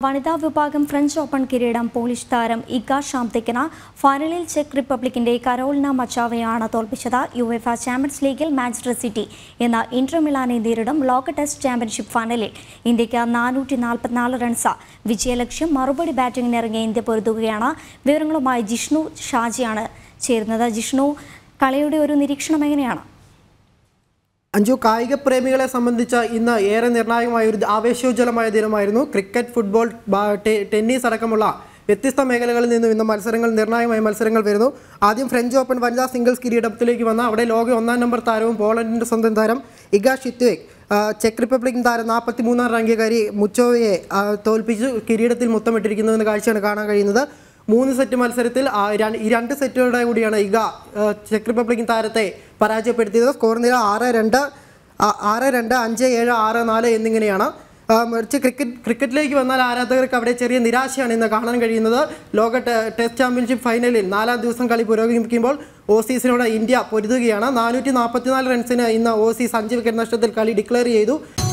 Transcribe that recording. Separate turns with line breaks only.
വനിതാ വിഭാഗം French open കിരീടം പോളിഷ് താരം ഇഗ ഷാംതെക്കിന് ഫൈനലിൽ ചെക്ക് റിപ്പബ്ലിക്കിന്റെ കരോളിന മച്ചാവയാണ് തോൽപ്പിച്ചത് യുഎഫ ചാമ്പ്യൻസ് ലീഗിൽ മാഞ്ചസ്റ്റർ സിറ്റി എന്ന ഇന്റർ മിലാനെ നേരിടും ലോക ടെസ്റ്റ് ചാമ്പ്യൻഷിപ്പ് ഫൈനലിൽ ഇന്ത്യക്ക് നാനൂറ്റി നാൽപ്പത്തിനാല് റൺസ് വിജയലക്ഷ്യം മറുപടി ബാറ്റിംഗിനിറങ്ങിയ ഇന്ത്യ പൊരുതുകയാണ് വിവരങ്ങളുമായി ജിഷ്ണു ഷാജിയാണ് ചേരുന്നത് ജിഷ്ണു കളിയുടെ ഒരു നിരീക്ഷണം എങ്ങനെയാണ്
അഞ്ചു കായിക പ്രേമികളെ സംബന്ധിച്ച് ഇന്ന് ഏറെ നിർണായകമായ ഒരു ആവേശോജ്വലമായ ദിനമായിരുന്നു ക്രിക്കറ്റ് ഫുട്ബോൾ ബാ- ടെ- ടെന്നീസ് അടക്കമുള്ള വ്യത്യസ്ത മേഖലകളിൽ നിന്നും ഇന്ന് മത്സരങ്ങൾ നിർണായകമായ മത്സരങ്ങൾ വരുന്നു ആദ്യം ഫ്രഞ്ച് ഓപ്പൺ വനിതാ സിംഗിൾസ് കിരീടത്തിലേക്ക് വന്ന അവിടെ ലോക ഒന്നാം നമ്പർ താരവും പോളണ്ടിൻ്റെ സ്വന്തം താരം ഇഗ ഷിത്വേക് ആ, ചെക്ക് റിപ്പബ്ലിക്കൻ താരം നാൽപ്പത്തി മൂന്നാം റാങ്കിയക്കാരി മുച്ചോവയെ ആ, തോൽപ്പിച്ച് കിരീടത്തിൽ മുത്തമിട്ടിരിക്കുന്നു എന്ന കാഴ്ചയാണ് കാണാൻ കഴിയുന്നത് മൂന്ന് സെറ്റ് മത്സരത്തിൽ ആ ര- ഈ രണ്ട് സെറ്റുകളുടെ കൂടിയാണ് ഇഗ ആ, ചെക്ക് റിപ്പബ്ലിക്കൻ താരത്തെ പരാജയപ്പെടുത്തിയത് സ്കോർ നില ആറ് രണ്ട് ആ- ആറ് രണ്ട് അഞ്ച് ഏഴ് ആറ് നാല് എന്നിങ്ങനെയാണ് ആ, മറിച്ച് ക്രിക്കറ്റ് ക്രിക്കറ്റിലേക്ക് വന്നാൽ ആരാധകർക്ക് അവിടെ ചെറിയ നിരാശയാണ് ഇന്ന് കാണാൻ കഴിയുന്നത് ലോക ടെ- ടെസ്റ്റ് ചാമ്പ്യൻഷിപ്പ് ഫൈനലിൽ നാലാം ദിവസം കളി പുരോഗമിക്കുമ്പോൾ ഓസീസിനോട് ഇന്ത്യ പൊരുതുകയാണ് നാനൂറ്റി നാൽപ്പത്തിനാല് റൺസിന് ഇന്ന് ഓസീസ് അഞ്ച് വിക്കറ്റ് നഷ്ടത്തിൽ കളി ഡിക്ലെയർ ചെയ്തു